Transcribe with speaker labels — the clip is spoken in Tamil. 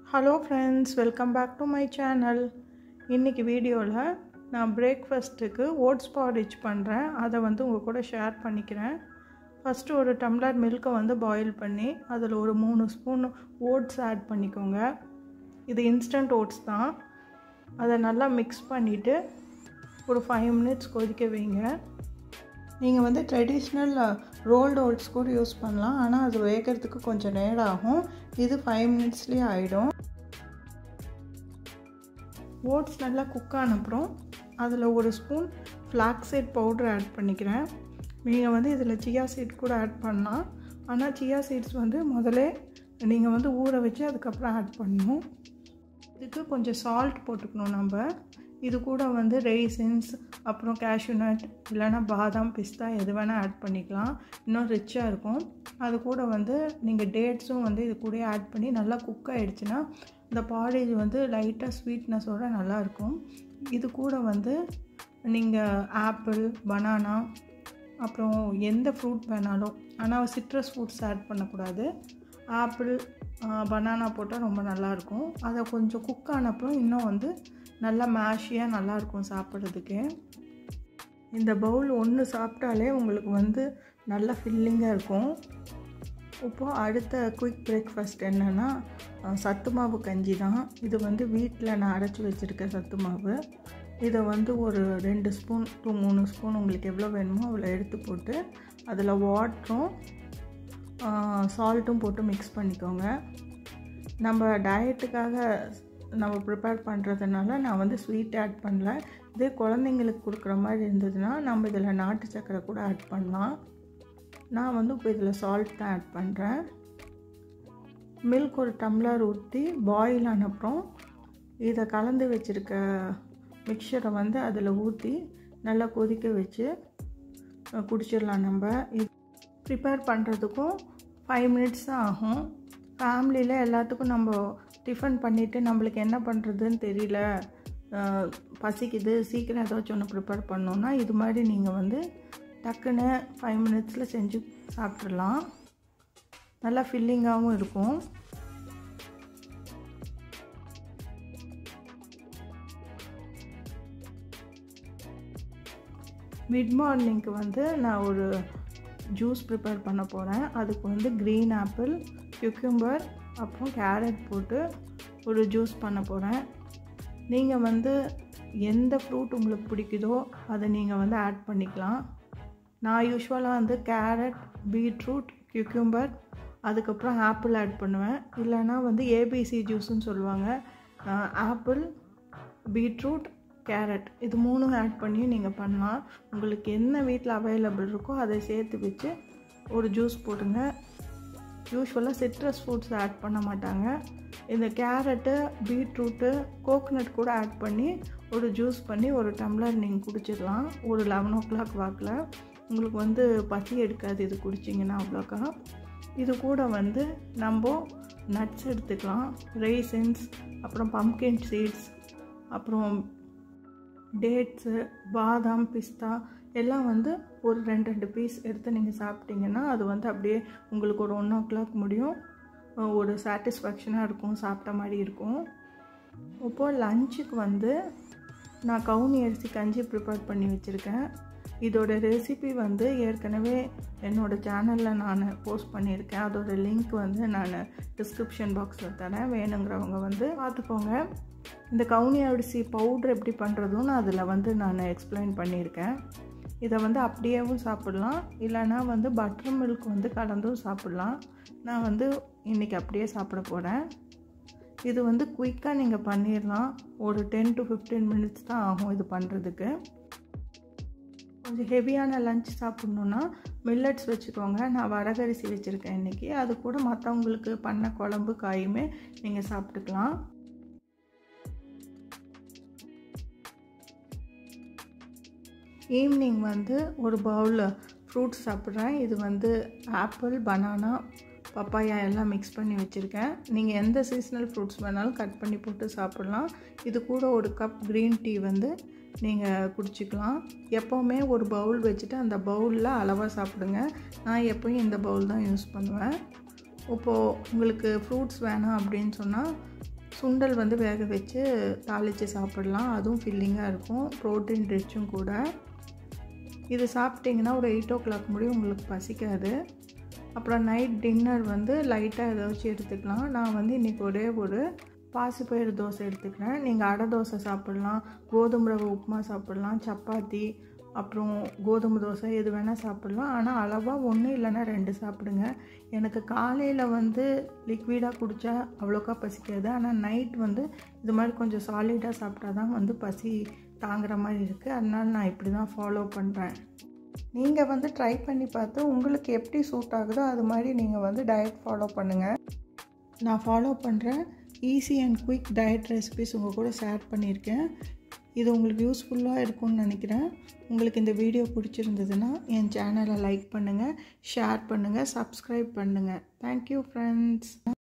Speaker 1: hello friends welcome back to my channel இன்றைக்கி வீடியோவில் நான் பிரேக்ஃபாஸ்ட்டுக்கு ஓட்ஸ் பாரிச் பண்ணுறேன் அதை வந்து உங்கள் கூட ஷேர் பண்ணிக்கிறேன் ஃபஸ்ட்டு ஒரு டம்ளர் மில்கை வந்து பாயில் பண்ணி அதில் ஒரு மூணு ஸ்பூன் ஓட்ஸ் ஆட் பண்ணிக்கோங்க இது இன்ஸ்டன்ட் ஓட்ஸ் தான் அதை நல்லா மிக்ஸ் பண்ணிவிட்டு ஒரு ஃபைவ் மினிட்ஸ் கொதிக்க வைங்க நீங்கள் வந்து ட்ரெடிஷ்னல் ரோல்டு ஓட்ஸ் கூட யூஸ் பண்ணலாம் ஆனால் அது வேகிறதுக்கு கொஞ்சம் நேரம் ஆகும் இது ஃபைவ் மினிட்ஸ்லேயே ஆகிடும் ஓட்ஸ் நல்லா குக் ஆன அப்புறம் அதில் ஒரு spoon flax seed powder add பண்ணிக்கிறேன் நீங்கள் வந்து இதில் சியா சீட் கூட ஆட் பண்ணலாம் ஆனால் சியா சீட்ஸ் வந்து முதலே நீங்கள் வந்து ஊற வச்சு அதுக்கப்புறம் ஆட் பண்ணணும் இதுக்கு கொஞ்சம் சால்ட் போட்டுக்கணும் நம்ம இது கூட வந்து ரெய்சின்ஸ் அப்புறம் கேஷ்யூ நட் இல்லைனா பாதாம் பிஸ்தா எது வேணால் ஆட் பண்ணிக்கலாம் இன்னும் ரிச்சாக இருக்கும் அது கூட வந்து நீங்கள் டேட்ஸும் வந்து இது கூட ஆட் பண்ணி நல்லா குக் ஆகிடுச்சுன்னா இந்த பாரேஜ் வந்து லைட்டாக ஸ்வீட்னஸோடு நல்லாயிருக்கும் இது கூட வந்து நீங்கள் ஆப்பிள் பனானா அப்புறம் எந்த ஃப்ரூட் வேணாலும் ஆனால் சிட்ரஸ் ஃப்ரூட்ஸ் ஆட் பண்ணக்கூடாது ஆப்பிள் பனானா போட்டால் ரொம்ப நல்லாயிருக்கும் அதை கொஞ்சம் குக் ஆனப்புறம் இன்னும் வந்து நல்லா மேஷியாக நல்லாயிருக்கும் சாப்பிட்றதுக்கு இந்த பவுல் ஒன்று சாப்பிட்டாலே உங்களுக்கு வந்து நல்லா ஃபில்லிங்காக இருக்கும் இப்போது அடுத்த குயிக் பிரேக்ஃபாஸ்ட் என்னென்னா சத்து மாவு கஞ்சி தான் இது வந்து வீட்டில் நான் அரைச்சி வச்சுருக்கேன் சத்து மாவு இதை வந்து ஒரு ரெண்டு ஸ்பூன் டூ மூணு ஸ்பூன் உங்களுக்கு எவ்வளோ வேணுமோ அவ்வளோ எடுத்து போட்டு அதில் வாட்டரும் சால்ட்டும் போட்டு மிக்ஸ் பண்ணிக்கோங்க நம்ம டயட்டுக்காக நம்ம ப்ரிப்பேர் பண்ணுறதுனால நான் வந்து ஸ்வீட் ஆட் பண்ணல இதே குழந்தைங்களுக்கு கொடுக்குற மாதிரி இருந்ததுன்னா நம்ம இதில் நாட்டு சக்கரை கூட ஆட் பண்ணலாம் நான் வந்து இப்போ இதில் சால்ட் தான் ஆட் பண்ணுறேன் மில்க் ஒரு டம்ளர் ஊற்றி பாயில் ஆனப்புறம் இதை கலந்து வச்சுருக்க மிக்சரை வந்து அதில் ஊற்றி நல்லா கொதிக்க வச்சு குடிச்சிடலாம் நம்ம இது ப்ரிப்பேர் பண்ணுறதுக்கும் ஃபைவ் மினிட்ஸ் தான் ஆகும் ஃபேமிலியில் எல்லாத்துக்கும் நம்ம டிஃபன் பண்ணிவிட்டு நம்மளுக்கு என்ன பண்ணுறதுன்னு தெரியல பசிக்குது சீக்கிரம் ஏதாச்சும் ஒன்று ப்ரிப்பேர் பண்ணோன்னா இது மாதிரி நீங்கள் வந்து டக்குன்னு ஃபைவ் மினிட்ஸில் செஞ்சு சாப்பிட்றலாம் நல்லா ஃபில்லிங்காகவும் இருக்கும் மிட் மார்னிங்க்கு வந்து நான் ஒரு ஜூஸ் ப்ரிப்பேர் பண்ண போகிறேன் அதுக்கு வந்து க்ரீன் ஆப்பிள் குக்கும்பர் அப்புறம் கேரட் போட்டு ஒரு ஜூஸ் பண்ண போகிறேன் நீங்கள் வந்து எந்த ஃப்ரூட் உங்களுக்கு பிடிக்குதோ அதை நீங்கள் வந்து ஆட் பண்ணிக்கலாம் நான் யூஸ்வலாக வந்து கேரட் பீட்ரூட் குக்கும்பர் அதுக்கப்புறம் ஆப்பிள் ஆட் பண்ணுவேன் இல்லைனா வந்து ஏபிசி ஜூஸ்ன்னு சொல்லுவாங்க ஆப்பிள் பீட்ரூட் கேரட் இது மூணும் ஆட் பண்ணி நீங்கள் பண்ணலாம் உங்களுக்கு என்ன வீட்டில் அவைலபிள் இருக்கோ அதை சேர்த்து வச்சு ஒரு ஜூஸ் போடுங்க யூஸ்வலாக சிட்ரஸ் ஃப்ரூட்ஸ் ஆட் பண்ண மாட்டாங்க இந்த கேரட்டு பீட்ரூட்டு கோகனட் கூட ஆட் பண்ணி ஒரு ஜூஸ் பண்ணி ஒரு டம்ளர் நீங்கள் குடிச்சிடலாம் ஒரு லெவன் ஓ கிளாக் வாக்கில் உங்களுக்கு வந்து பசி எடுக்காது இது குடிச்சிங்கன்னா அவ்வளோக்கா இது கூட வந்து நம்ம நட்ஸ் எடுத்துக்கலாம் ரெய்சன்ஸ் அப்புறம் பம்கின் சீட்ஸ் அப்புறம் டேட்ஸு பாதாம் பிஸ்தா எல்லாம் வந்து ஒரு ரெண்டு ரெண்டு பீஸ் எடுத்து நீங்கள் சாப்பிட்டீங்கன்னா அது வந்து அப்படியே உங்களுக்கு ஒரு ஒன் ஓ கிளாக் முடியும் ஒரு சாட்டிஸ்ஃபேக்ஷனாக இருக்கும் சாப்பிட்ட மாதிரி இருக்கும் இப்போது லஞ்சுக்கு வந்து நான் கவுனி அரிசி கஞ்சி ப்ரிப்பேர் பண்ணி வச்சுருக்கேன் இதோட ரெசிபி வந்து ஏற்கனவே என்னோடய சேனலில் நான் போஸ்ட் பண்ணியிருக்கேன் அதோட லிங்க் வந்து நான் டிஸ்கிரிப்ஷன் பாக்ஸில் தரேன் வேணுங்கிறவங்க வந்து பார்த்துக்கோங்க இந்த கவுனி அரிசி பவுட்ரு எப்படி பண்ணுறதும் நான் அதில் வந்து நான் எக்ஸ்பிளைன் பண்ணியிருக்கேன் இதை வந்து அப்படியேவும் சாப்பிட்லாம் இல்லைனா வந்து பட்டர் மில்க் வந்து கலந்தும் சாப்பிட்லாம் நான் வந்து இன்றைக்கி அப்படியே சாப்பிட போகிறேன் இது வந்து குயிக்காக நீங்கள் பண்ணிடலாம் ஒரு டென் டு ஃபிஃப்டீன் மினிட்ஸ் தான் ஆகும் இது பண்ணுறதுக்கு கொஞ்சம் ஹெவியான லஞ்ச் சாப்பிட்ணுன்னா மில்லட்ஸ் வச்சுக்கோங்க நான் வரகரிசி வச்சுருக்கேன் இன்றைக்கி அது கூட மற்றவங்களுக்கு பண்ண குழம்பு காயுமே நீங்கள் சாப்பிட்டுக்கலாம் ஈவினிங் வந்து ஒரு பவுலில் ஃப்ரூட்ஸ் சாப்பிட்றேன் இது வந்து ஆப்பிள் பனானா பப்பாயா எல்லாம் மிக்ஸ் பண்ணி வச்சுருக்கேன் நீங்கள் எந்த சீசனல் ஃப்ரூட்ஸ் வேணாலும் கட் பண்ணி போட்டு சாப்பிட்லாம் இது கூட ஒரு கப் க்ரீன் டீ வந்து நீங்கள் குடிச்சிக்கலாம் எப்போவுமே ஒரு பவுல் வச்சுட்டு அந்த பவுலில் அளவாக சாப்பிடுங்க நான் எப்போயும் இந்த பவுல் தான் யூஸ் பண்ணுவேன் இப்போது உங்களுக்கு ஃப்ரூட்ஸ் வேணாம் அப்படின்னு சொன்னால் சுண்டல் வந்து வேக வச்சு தாளித்து சாப்பிடலாம் அதுவும் ஃபில்லிங்காக இருக்கும் ப்ரோட்டீன் ரிச்சும் கூட இது சாப்பிட்டிங்கன்னா ஒரு எயிட் ஓ கிளாக் முடியும் உங்களுக்கு பசிக்காது அப்புறம் நைட் டின்னர் வந்து லைட்டாக ஏதாச்சும் எடுத்துக்கலாம் நான் வந்து இன்றைக்கி ஒரே ஒரு பாசிப்பயிறு தோசை எடுத்துக்கிறேன் நீங்கள் அடை தோசை சாப்பிட்லாம் கோதுமை ரவை உப்புமா சாப்பிட்லாம் சப்பாத்தி அப்புறம் கோதுமை தோசை எது வேணால் சாப்பிட்லாம் ஆனால் அளவாக ஒன்று இல்லைன்னா ரெண்டு சாப்பிடுங்க எனக்கு காலையில் வந்து லிக்விடாக குடித்தா அவ்வளோக்கா பசிக்காது ஆனால் நைட் வந்து இது மாதிரி கொஞ்சம் சாலிடாக சாப்பிட்டா தான் வந்து பசி தாங்குற மாதிரி இருக்குது அதனால நான் இப்படி தான் ஃபாலோ பண்ணுறேன் நீங்கள் வந்து ட்ரை பண்ணி பார்த்து உங்களுக்கு எப்படி சூட் ஆகுதோ அது மாதிரி நீங்கள் வந்து டயட் ஃபாலோ பண்ணுங்கள் நான் ஃபாலோ பண்ணுறேன் easy and quick diet recipes உங்கள் கூட ஷேர் பண்ணியிருக்கேன் இது உங்களுக்கு யூஸ்ஃபுல்லாக இருக்கும்னு நினைக்கிறேன் உங்களுக்கு இந்த வீடியோ பிடிச்சிருந்ததுன்னா என் சேனலை லைக் பண்ணுங்கள் ஷேர் பண்ணுங்கள் சப்ஸ்கிரைப் பண்ணுங்கள் தேங்க்யூ ஃப்ரெண்ட்ஸ்